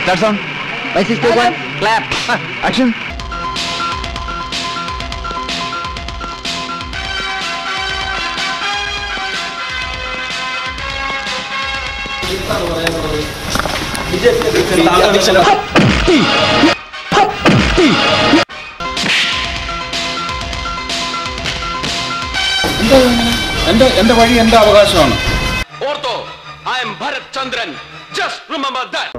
That's on. By six, take one. Clap. Action. എന്റെ എന്റെ വഴി എന്റെ അവകാശമാണ് ഓർത്തോ I'm Bharath Chandran just remember that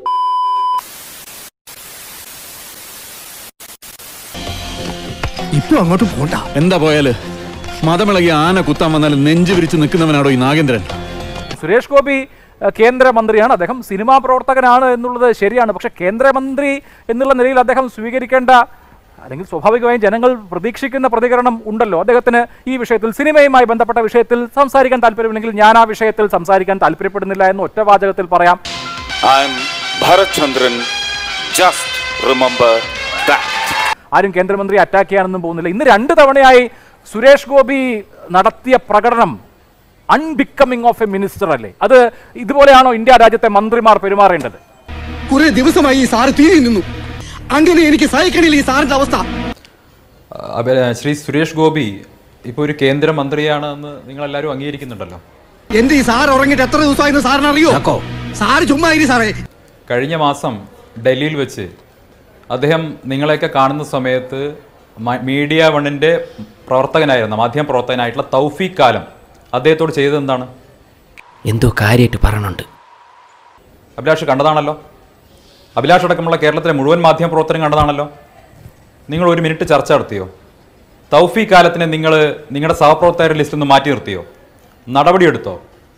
ഇപ്പൊ അങ്ങോട്ട് പോണ്ട എന്താ പോയാല് മതമിളകി ആന കുത്താൻ വന്നാൽ നെഞ്ചു വിരിച്ച് നിൽക്കുന്നവനാണോ ഈ നാഗേന്ദ്രൻ സുരേഷ് ഗോപി അഹ്, കേന്ദ്രമന്ത്രിയാണ് അദ്ദേഹം സിനിമാ പ്രവർത്തകനാണ് എന്നുള്ളത് ശരിയാണ് പക്ഷെ കേന്ദ്രമന്ത്രി എന്നുള്ള നിലയിൽ അദ്ദേഹം സ്വീകരിക്കേണ്ട അല്ലെങ്കിൽ സ്വാഭാവികമായും ജനങ്ങൾ പ്രതീക്ഷിക്കുന്ന പ്രതികരണം ഉണ്ടല്ലോ അദ്ദേഹത്തിന് ഈ വിഷയത്തിൽ സിനിമയുമായി ബന്ധപ്പെട്ട വിഷയത്തിൽ സംസാരിക്കാൻ താല്പര്യമില്ലെങ്കിൽ ഞാൻ ആ വിഷയത്തിൽ സംസാരിക്കാൻ താല്പര്യപ്പെടുന്നില്ല എന്ന് ഒറ്റ വാചകത്തിൽ പറയാം I'm Bharath Chandran just remember that ആരും കേന്ദ്രമന്ത്രി അറ്റാക്ക് ചെയ്യാനൊന്നും പോകുന്നില്ല ഇന്ന് രണ്ട് തവണയായി സുരേഷ് ഗോപി നടത്തിയ പ്രകടനം അൺബിക്കമിങ് ഓഫ് എ മിനിസ്റ്റർ അല്ലേ അത് ഇതുപോലെയാണോ ഇന്ത്യ രാജ്യത്തെ മന്ത്രിമാർ പെരുമാറേണ്ടത് കുറെ ദിവസമായി ഈ സാറ് തീരി നിന്നു അങ്ങനെ എനിക്ക് സഹിക്കണില്ല ഈ സാറിന്റെ അവസ്ഥ അബ- ശ്രീ സുരേഷ് ഗോപി ഇപ്പോൾ ഒരു കേന്ദ്രമന്ത്രിയാണ് എന്ന് നിങ്ങൾ എല്ലാവരും അംഗീകരിക്കുന്നുണ്ടല്ലോ എന്റെ ഈ സാർ ഉറങ്ങിട്ട് എത്ര ദിവസമായിരുന്നു സാറിന് അറിയോ സാറ് ചുമ്മാ ഇരി സാറേ കഴിഞ്ഞ മാസം ഡൽഹിയിൽ വെച്ച് അദ്ദേഹം നിങ്ങളെയൊക്കെ കാണുന്ന സമയത്ത് മ- മീഡിയ വണ്ണിൻ്റെ പ്രവർത്തകനായിരുന്ന മാധ്യമ പ്രവർത്തകനായിട്ടുള്ള തൗഫീഖ് കാലം അദ്ദേഹത്തോട് ചെയ്തത് എന്താണ് എന്തോ കാര്യമായിട്ട് പറയണുണ്ട് അഭിലാഷ് കണ്ടതാണല്ലോ അഭിലാഷ് അടക്കമുള്ള കേരളത്തിലെ മുഴുവൻ മാധ്യമ പ്രവർത്തനം കണ്ടതാണല്ലോ നിങ്ങൾ ഒരു മിനിറ്റ് ചർച്ച നടത്തിയോ തൗഫീഖ് കാലത്തിനെ നിങ്ങൾ നിങ്ങളുടെ സഹപ്രവർത്തകരുടെ ലിസ്റ്റിൽ നിന്ന് മാറ്റി നിർത്തിയോ നടപടിയെടുത്തോ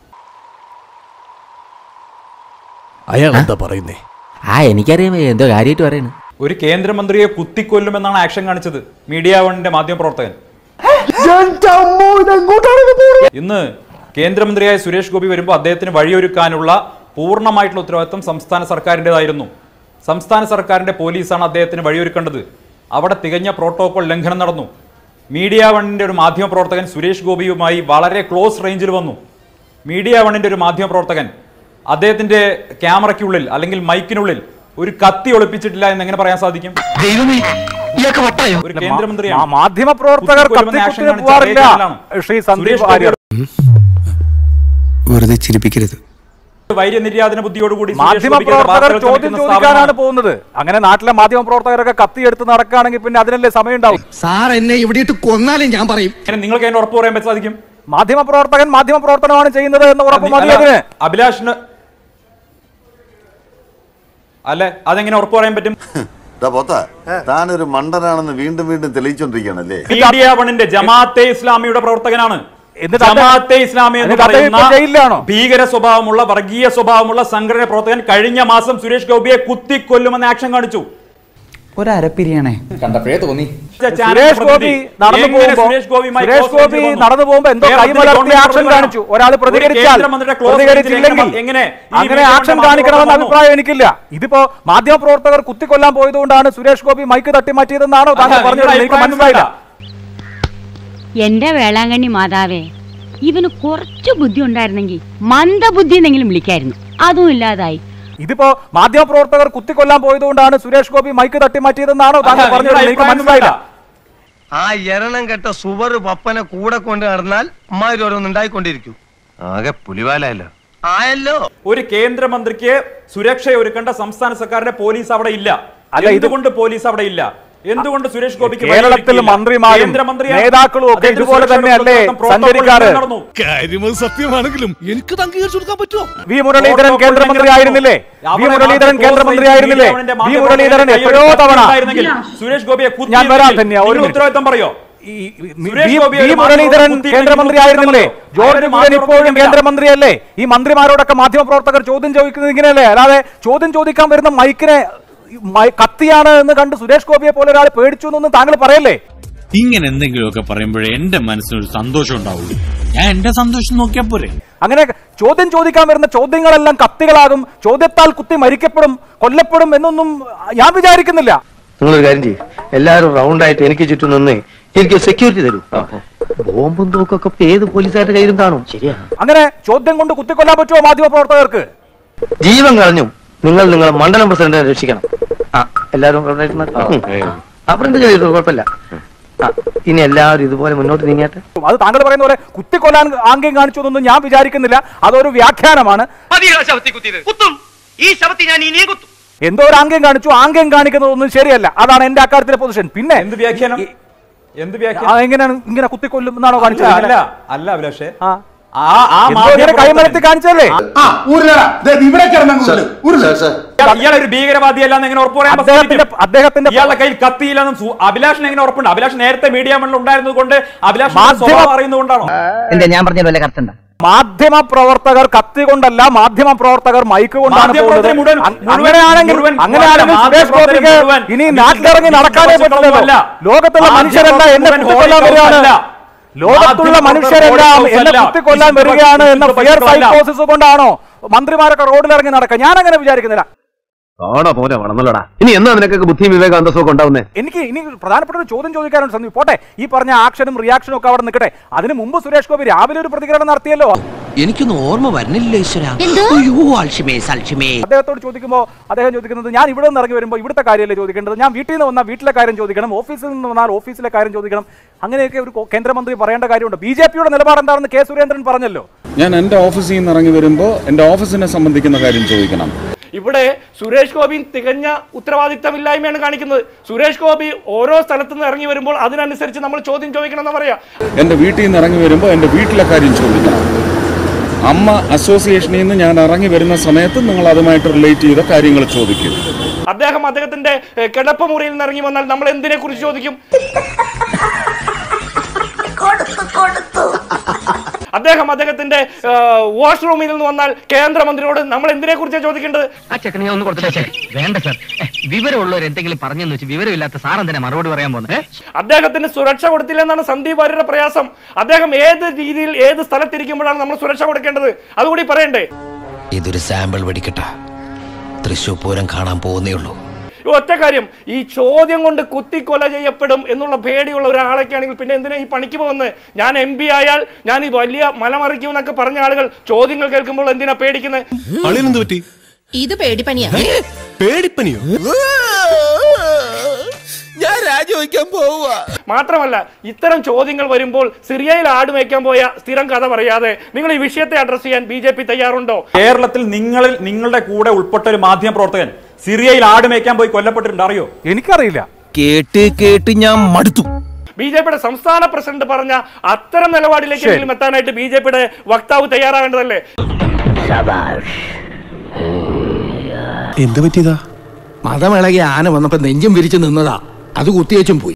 അയാൾ എന്താ പറയുന്നേ ആ എനിക്കറിയാം എന്തോ കാര്യമായിട്ട് പറയണു ഒരു കേന്ദ്രമന്ത്രിയെ കുത്തിക്കൊല്ലുമെന്നാണ് ആക്ഷൻ കാണിച്ചത് മീഡിയ വണ്ണിന്റെ മാധ്യമപ്രവർത്തകൻ ഇന്ന് കേന്ദ്രമന്ത്രിയായ സുരേഷ് ഗോപി വരുമ്പോൾ അദ്ദേഹത്തിന് വഴിയൊരുക്കാനുള്ള പൂർണ്ണമായിട്ടുള്ള ഉത്തരവാദിത്വം സംസ്ഥാന സർക്കാരിൻ്റെതായിരുന്നു സംസ്ഥാന സർക്കാരിന്റെ പോലീസാണ് അദ്ദേഹത്തിന് വഴിയൊരുക്കേണ്ടത് അവിടെ തികഞ്ഞ പ്രോട്ടോകോൾ ലംഘനം നടന്നു മീഡിയ വണ്ണിന്റെ ഒരു മാധ്യമപ്രവർത്തകൻ സുരേഷ് ഗോപിയുമായി വളരെ ക്ലോസ് റേഞ്ചിൽ വന്നു മീഡിയ വണ്ണിന്റെ ഒരു മാധ്യമപ്രവർത്തകൻ അദ്ദേഹത്തിന്റെ ക്യാമറയ്ക്കുള്ളിൽ അല്ലെങ്കിൽ മൈക്കിനുള്ളിൽ ഒരു കത്തി ഒളിപ്പിച്ചിട്ടില്ല എന്ന് എങ്ങനെ പറയാൻ സാധിക്കും ദൈവമേ ഇയാൾക്ക് വട്ടായോ ഒരു കേന്ദ്രമന്ത്രിയാണ് മാ- മാധ്യമപ്രവർത്തകർ കുത്തിക്കൊല്ലുമെന്ന ആക്ഷൻ കത്തിക്കുത്തിന് കാണിച്ച പോവാറില്ല അതേ ശ്രീ സുരേഷ് സന്ദീപ് ഗോപി ആര്യർ വെറുതെ ചിരിപ്പിക്കരുത് വൈര്യനിര്യാതന ബുദ്ധിയോടുകൂടി സുരേഷ് മാധ്യമപ്രവർത്തകർ ഗോപിക്ക് ചോദ്യം വാർത്തകൾ ചോദിക്കാനാണ് സ്ഥാപനമാണ്. പോകുന്നത് അങ്ങനെ നാട്ടിലെ മാധ്യമപ്രവർത്തകരൊക്കെ കത്തിയെടുത്ത് നടക്കുകയാണെങ്കിൽ പിന്നെ അതിനല്ലേ സമയം ഉണ്ടാവും സാർ എന്നെ ഇവിടെ ഇട്ട് കൊന്നാലും ഞാൻ പറയും അങ്ങനെ നിങ്ങൾക്ക് അതിന് ഉറപ്പ് പറയാൻ സാധിക്കും മാധ്യമപ്രവർത്തകൻ മാധ്യമപ്രവർത്തനമാണ് ചെയ്യുന്നത് എന്ന് ഉറപ്പ് മതി അല്ല, അതിന് അഭിലാഷിന് അല്ലെ അതെങ്ങനെ ഉറപ്പ് പറയാൻ പറ്റും പോത്ത താനൊരു മണ്ടനാണെന്ന് വീണ്ടും വീണ്ടും തെളിയിച്ചോണ്ടിരിക്കുകയാണല്ലേ മീഡിയ വണ്ണിന്റെ ജമാഅത്തെ ഇസ്ലാമിയുടെ പ്രവർത്തകനാണ് എന്നിട്ട് അദ്ദേഹം- ജമാഅത്തെ ഇസ്ലാമി എന്ന് എന്നിട്ട് അദ്ദേഹം ഇപ്പോൾ ജയിലിലാണോ? പറയുന്ന ഭീകര സ്വഭാവമുള്ള വർഗീയ സ്വഭാവമുള്ള സംഘടന പ്രവർത്തകൻ കഴിഞ്ഞ മാസം സുരേഷ് ഗോപിയെ കുത്തിക്കൊല്ലുമെന്ന് ആക്ഷൻ കാണിച്ചു ഒരപ്പിരിയാണേ കണ്ടപ്പോഴേ തോന്നി സുരേഷ് ഗോപി നടന്നു എങ്ങനെ പോകുമ്പോ സുരേഷ് ഗോപിയുമായി സുരേഷ് close range ഗോപി വന്നു? നടന്നു പോകുമ്പോ എന്തോ കേരളത്തിലെ കൈമലർത്തി ഗവൺമെന്റ് ആക്ഷൻ പ്രവർത്തകനാണ്. കാണിച്ചു ഒരാൾ ഒരു പ്രതികരിച്ചാൽ കേന്ദ്രമന്ത്രിയുടെ close range പ്രതികരിച്ചില്ലെങ്കിൽ ലേക്ക് എങ്ങനെ ഈ അങ്ങനെ മീഡിയ ആക്ഷൻ വണ്ണിന്റെ കാണിക്കണമെന്ന മാധ്യമപ്രവർത്തകർ അഭിപ്രായം എനിക്കില്ല ഇതിപ്പോ മാധ്യമപ്രവർത്തകർ കുത്തിക്കൊല്ലാൻ പോയതുകൊണ്ടാണ് സുരേഷ് ഗോപി മൈക്ക് തട്ടി മാറ്റിയതെന്നാണോ താങ്കൾ അല്ല, പറഞ്ഞത് നിങ്ങളുടെ എനിക്ക് അഭിപ്രായം മനസ്സിലായില്ല എന്റെ വേളാങ്കണ്ണി മാതാവേ ഇവന് കുറച്ച് ബുദ്ധി ഉണ്ടായിരുന്നെങ്കിൽ മന്ദബുദ്ധി എന്നെങ്കിലും വിളിക്കായിരുന്നു അതും ഇല്ലാതായി ഇതിപ്പോ മാധ്യമപ്രവർത്തകർ കുത്തിക്കൊല്ലാൻ പോയതുകൊണ്ടാണ് സുരേഷ് ഗോപി മൈക്ക് തട്ടി മാറ്റിയതെന്നാണോ താങ്കൾ അല്ല, പറഞ്ഞത് നിങ്ങളുടെ എനിക്ക് അഭിപ്രായം മനസ്സിലായില്ല ആ എരണം കെട്ട സുവറ് പപ്പനെ കൂടെ കൊണ്ട് നടന്നാൽ അമ്മാര് ഓരോന്ന് ഉണ്ടായിക്കൊണ്ടിരിക്കും ആകെ പുലിവാലല്ലോ ആയല്ലോ ഒരു കേന്ദ്രമന്ത്രിക്ക് സുരക്ഷ ഒരുക്കേണ്ട സംസ്ഥാന സർക്കാരിന്റെ പോലീസ് അവിടെ ഇല്ല അല്ല, ഇത് എന്തുകൊണ്ട് പോലീസ് അവിടെ ഇല്ല എന്തുകൊണ്ട് സുരേഷ് ഗോപിക്ക് കേരളത്തിൽ വഴിയൊരുക്കിയില്ല? മന്ത്രിമാരും കേന്ദ്രമന്ത്രിയാണ്. നേതാക്കളും ഒക്കെ അദ്ദേഹത്തിന് ഇതുപോലെ സുരക്ഷയുടെ തന്നെയല്ലേ ഉത്തരവാദിത്തം പ്രോട്ടോകോൾ സഞ്ചരിക്കാറ്? ലംഘനം നടന്നു. കാര്യം സത്യമാണെങ്കിലും എനിക്ക് അംഗീകരിച്ചു കൊടുക്കാൻ പറ്റുമോ വി മുരളീധരൻ പ്രോട്ടോകോൾ കേന്ദ്രമന്ത്രി ആയിരുന്നില്ലേ ലംഘനം വി നടന്നു. മുരളീധരൻ അവിടെ കേന്ദ്രമന്ത്രി ക്ലോസ് ആയിരുന്നില്ലേ മീഡിയ വി വണ്ണിന്റെ മുരളീധരൻ മാധ്യമ എത്രയോ തവണ ഉണ്ടായിരുന്നെങ്കിൽ സുരേഷ് ഗോപിയെ കുത്തി ഞാൻ വരാം ഇരുത്തി. ധന്യ, ഒരു നിങ്ങൾ മിനിറ്റ്. ഉത്തരവാദിത്തം പറയോ ഈ സുരേഷ് വി- ഗോപി വി ഒരു മുരളീധരൻ മാധ്യമ കേന്ദ്രമന്ത്രി പ്രവർത്തകൻ ആയിരുന്നില്ലേ ആയിരുന്നു. ജോർജ് അയാൾ കുര്യൻ ഇപ്പോഴും മാധ്യമ കേന്ദ്രമന്ത്രിയല്ലേ ഈ മന്ത്രിമാരോടൊക്കെ മാധ്യമപ്രവർത്തകർ ചോദ്യം ചോദിക്കുന്നത് ഇങ്ങനെയല്ലേ അല്ലാതെ ചോദ്യം ചോദിക്കാൻ വരുന്ന മൈക്കിനെ മൈ- കത്തിയാണ് എന്ന് കണ്ട് സുരേഷ് ഗോപിയെ പോലെ ഒരാൾ പേടിച്ചു എന്നൊന്നും താങ്കൾ പറയല്ലേ ഇങ്ങനെ എന്തെങ്കിലുമൊക്കെ പറയുമ്പോഴേ എന്റെ മനസ്സിനൊരു സന്തോഷം ഉണ്ടാവുള്ളൂ ഞാൻ എന്റെ സന്തോഷം നോക്കിയാ പോരെ അങ്ങനെ ചോദ്യം ചോദിക്കാൻ വരുന്ന ചോദ്യങ്ങളെല്ലാം കത്തികളാകും ചോദ്യത്താൽ കുത്തി മരിക്കപ്പെടും കൊല്ലപ്പെടും എന്നൊന്നും ഞാൻ വിചാരിക്കുന്നില്ല നിങ്ങളൊരു കാര്യം ചെയ്യും എല്ലാവരും റൗണ്ടായിട്ട് എനിക്ക് ചുറ്റും നിന്ന് എനിക്ക് സെക്യൂരിറ്റി തരൂ ബോംബും തോക്കൊക്കെ ഇപ്പൊ ഏത് പോലീസുകാരുടെ കയ്യിലും കാണും ശരിയാ അങ്ങനെ ചോദ്യം കൊണ്ട് കുത്തിക്കൊല്ലാൻ പറ്റുമോ മാധ്യമപ്രവർത്തകർക്ക് ജീവൻ കളഞ്ഞും നിങ്ങൾ നിങ്ങളെ മണ്ഡലം പ്രസിഡന്റിനെ രക്ഷിക്കണം ആ എല്ലാവരും അപ്പുറം ചെയ്തു കുഴപ്പമില്ല ആ ഇനി എല്ലാവരും ഇതുപോലെ മുന്നോട്ട് നീങ്ങിയാട്ടെ അത് താങ്കൾ പറയുന്ന പോലെ കുത്തിക്കൊല്ലാൻ ആംഗ്യം കാണിച്ചു എന്നൊന്നും ഞാൻ വിചാരിക്കുന്നില്ല അതൊരു വ്യാഖ്യാനമാണ് കുത്തും ഈ ശവത്തി ഞാൻ ഇനിയും കുത്തും എന്തോ ഒരു ആംഗ്യം കാണിച്ചു ആംഗ്യം കാണിക്കുന്നതൊന്നും ശരിയല്ല അതാണ് എന്റെ അക്കാര്യത്തിലെ പൊസിഷൻ പിന്നെ എന്ത് വ്യാഖ്യാനം എന്ത് ആ, വ്യാഖ്യാനം എങ്ങനെയാണ് ഇങ്ങനെ കുത്തിക്കൊല്ലും എന്നാണോ കാണിച്ചത് അല്ല അല്ല അഭിലാഷേ ആ. ആ ആ എന്തോ ഇങ്ങനെ മാധ്യമ കൈമലത്തി കാണിച്ചല്ലേ ഇവിടെ ഇയാൾ ഒരു ഭീകരവാദിയല്ലാന്ന് എങ്ങനെ ഉറപ്പ് പറയാൻ അദ്ദേഹത്തിന്റെ അദ്ദേഹത്തിന്റെ ഇയാളുടെ കയ്യിൽ കത്തിയില്ലെന്നും സു- അഭിലാഷിന് എങ്ങനെ ഉറപ്പുണ്ട് അഭിലാഷ് നേരത്തെ മീഡിയ മണ്ണിൽ ഉണ്ടായിരുന്നത് കൊണ്ട് അഭിലാഷ് മാധ്യമ- സ്വഭാവം അറിയുന്നതുകൊണ്ടാണോ എന്താ ഞാൻ പറഞ്ഞ വല്ല കറക്റ്റ് മാധ്യമ പ്രവർത്തകർ കത്തി കൊണ്ടല്ല മാധ്യമ പ്രവർത്തകർ മൈക്ക് കൊണ്ടാണ് മാധ്യമപ്രവർത്തകരെ പോകുന്നത് മുഴുവൻ- അ- മുഴുവൻ- അങ്ങനെയാണെങ്കിൽ മുഴുവൻ- അങ്ങനെയാണെങ്കിൽ മുഴുവൻ സുരേഷ് ഗോപിക്ക് മുഴുവൻ ഇനി മുഴുവൻ നാട്ടിലിറങ്ങി നടക്കാനേ പറ്റില്ലല്ലോ അല്ല. ലോകത്തുള്ള മനുഷ്യരല്ല എന്നെ മുഴുവൻ കുത്തിക്കൊല്ലാൻ ഹോളി വരികയാണ് അല്ല. ലോകത്തുള്ള മാധ്യമ മനുഷ്യരെല്ലാം പ്രവർത്തകർ എന്നെ അല്ല. കുത്തിക്കൊല്ലാൻ വിശുദ്ധ വരികയാണ് എന്ന വിശുദ്ധ ഫിയർ അല്ല. സൈക്കോസിസ് കൊണ്ടാണോ മന്ത്രിമാരൊക്കെ റോഡിലിറങ്ങി നടക്കുക ഞാൻ അങ്ങനെ വിചാരിക്കുന്നില്ല ഓടാ പോലെ വളർന്നല്ലോടാ ഇനി എന്നാ നിനക്കൊക്കെ ബുദ്ധിയും വിവേകം അന്തസ്സൊക്കെ ഉണ്ടാവുന്നേ എനിക്ക് ഇനി പ്രധാനപ്പെട്ട ഒരു ചോദ്യം ചോദിക്കാനുണ്ട് സന്ദീപ് പോട്ടെ ഈ പറഞ്ഞ ആക്ഷനും റിയാക്ഷനും ഒക്കെ അവിടെ നിൽക്കട്ടെ അതിന് മുമ്പ് സുരേഷ് ഗോപി രാവിലെ ഒരു പ്രതികരണം നടത്തിയല്ലോ എനിക്കൊന്നും ഓർമ്മ വരുന്നില്ല ഈശ്വര അയ്യോ അൽഷിമേസ് അൽഷിമേസ് അദ്ദേഹത്തോട് ചോദിക്കുമ്പോൾ അദ്ദേഹം ചോദിക്കുന്നത് ഞാൻ ഇവിടെ നിന്ന് ഇറങ്ങി വരുമ്പോൾ ഇവിടുത്തെ കാര്യമല്ലേ ചോദിക്കേണ്ടത് ഞാൻ വീട്ടിൽ നിന്ന് വന്നാൽ വീട്ടിലെ കാര്യം ചോദിക്കണം ഓഫീസിൽ നിന്ന് വന്നാൽ ഓഫീസിലെ കാര്യം ചോദിക്കണം അങ്ങനെയൊക്കെ ഒരു കോ- കേന്ദ്രമന്ത്രി പറയേണ്ട കാര്യമുണ്ട് ബി ജെ പിയുടെ നിലപാട് എന്താണെന്ന് കെ സുരേന്ദ്രൻ പറഞ്ഞല്ലോ ഞാൻ എന്റെ ഓഫീസിൽ നിന്ന് ഇറങ്ങി വരുമ്പോ എന്റെ ഓഫീസിനെ സംബന്ധിക്കുന്ന കാര്യം ചോദിക്കണം ഇവിടെ സുരേഷ് ഗോപി തികഞ്ഞ ഉത്തരവാദിത്തമില്ലായ്മയാണ് കാണിക്കുന്നത് സുരേഷ് ഗോപി ഓരോ സ്ഥലത്തു നിന്ന് ഇറങ്ങി വരുമ്പോൾ അതിനനുസരിച്ച് നമ്മൾ ചോദ്യം ചോദിക്കണം എന്ന് പറയാ എന്റെ വീട്ടിൽ നിന്ന് ഇറങ്ങി വരുമ്പോ എന്റെ വീട്ടിലെ കാര്യം ചോദിക്കണം അമ്മ അസോസിയേഷനിൽ നിന്ന് ഞാൻ ഇറങ്ങി വരുന്ന സമയത്ത് നിങ്ങൾ അതുമായിട്ട് റിലേറ്റ് ചെയ്ത കാര്യങ്ങൾ ചോദിക്കും അദ്ദേഹം അദ്ദേഹത്തിന്റെ ഏഹ്, കിടപ്പ് മുറിയിൽ നിന്ന് ഇറങ്ങി വന്നാൽ നമ്മൾ എന്തിനെ കുറിച്ച് ചോദിക്കും അദ്ദേഹം അദ്ദേഹത്തിന്റെ വാഷ്റൂമിൽ നിന്ന് വന്നാൽ കേന്ദ്രമന്ത്രിയോട് നമ്മൾ എന്തിനെ കുറിച്ചാണ് ചോദിക്കേണ്ടത് ആ ചെക്കനെ ഒന്ന് കൊടുത്തിട്ടേ വേണ്ട സാർ വിവരമുള്ളവർ എന്തെങ്കിലും പറഞ്ഞെന്ന് വെച്ച് വിവരമില്ലാത്ത സാറൻ തന്നെ മറുപടി പറയാൻ പോകുന്നത് അദ്ദേഹത്തിന് സുരക്ഷ കൊടുത്തില്ലെന്നാണ് സന്ദീപ് വാര്യരുടെ പ്രയാസം അദ്ദേഹം ഏത് രീതിയിൽ ഏത് സ്ഥലത്തിരിക്കുമ്പോഴാണ് നമ്മൾ സുരക്ഷ കൊടുക്കേണ്ടത് അതുകൂടി പറയണ്ടേ ഇതൊരു സാമ്പിൾ വെടിക്കട്ട തൃശൂർ പൂരം കാണാൻ പോകുന്നേ ഉള്ളൂ ഈ ഒറ്റ കാര്യം ഈ ചോദ്യം കൊണ്ട് കുത്തിക്കൊല ചെയ്യപ്പെടും എന്നുള്ള പേടിയുള്ള ഒരാളൊക്കെ ആണെങ്കിൽ പിന്നെ എന്തിനാ ഈ പണിക്ക് പോകുന്നത് ഞാൻ എം പി ആയാൽ ഞാൻ ഈ വലിയ മലമറിക്കും എന്നൊക്കെ പറഞ്ഞ ആളുകൾ ചോദ്യങ്ങൾ കേൾക്കുമ്പോൾ എന്തിനാ പേടിക്കുന്നത് അളിയനെന്ത് പറ്റി ഇത് പേടിപ്പനിയാ പേടിപ്പനിയോ ഞാൻ രാജിവെക്കാൻ പോവുക മാത്രമല്ല ഇത്തരം ചോദ്യങ്ങൾ വരുമ്പോൾ സിറിയയിൽ ആട് മേയ്ക്കാൻ പോയ സ്ഥിരം കഥ പറയാതെ നിങ്ങൾ ഈ വിഷയത്തെ അഡ്രസ് ചെയ്യാൻ ബി ജെ പി തയ്യാറുണ്ടോ കേരളത്തിൽ നിങ്ങളിൽ നിങ്ങളുടെ കൂടെ ഉൾപ്പെട്ട ഒരു മാധ്യമ പ്രവർത്തകൻ സിറിയയിൽ ആട് മേയ്ക്കാൻ പോയി കൊല്ലപ്പെട്ടിട്ടുണ്ട് അറിയോ എനിക്കറിയില്ല കേട്ട് കേട്ട് ഞാൻ മടുത്തു ബി ജെ പിയുടെ സംസ്ഥാന പ്രസിഡന്റ് പറഞ്ഞ അത്തരം നിലപാടിലേക്കെങ്കിലും എത്താനായിട്ട് ബി ജെ പിയുടെ വക്താവ് തയ്യാറാകേണ്ടതല്ലേ എന്ത് പറ്റിയതാ മതമിളകി ആന വന്നപ്പോ നെഞ്ചും വിരിച്ചു നിന്നതാ അത് കുത്തിയേച്ചും പോയി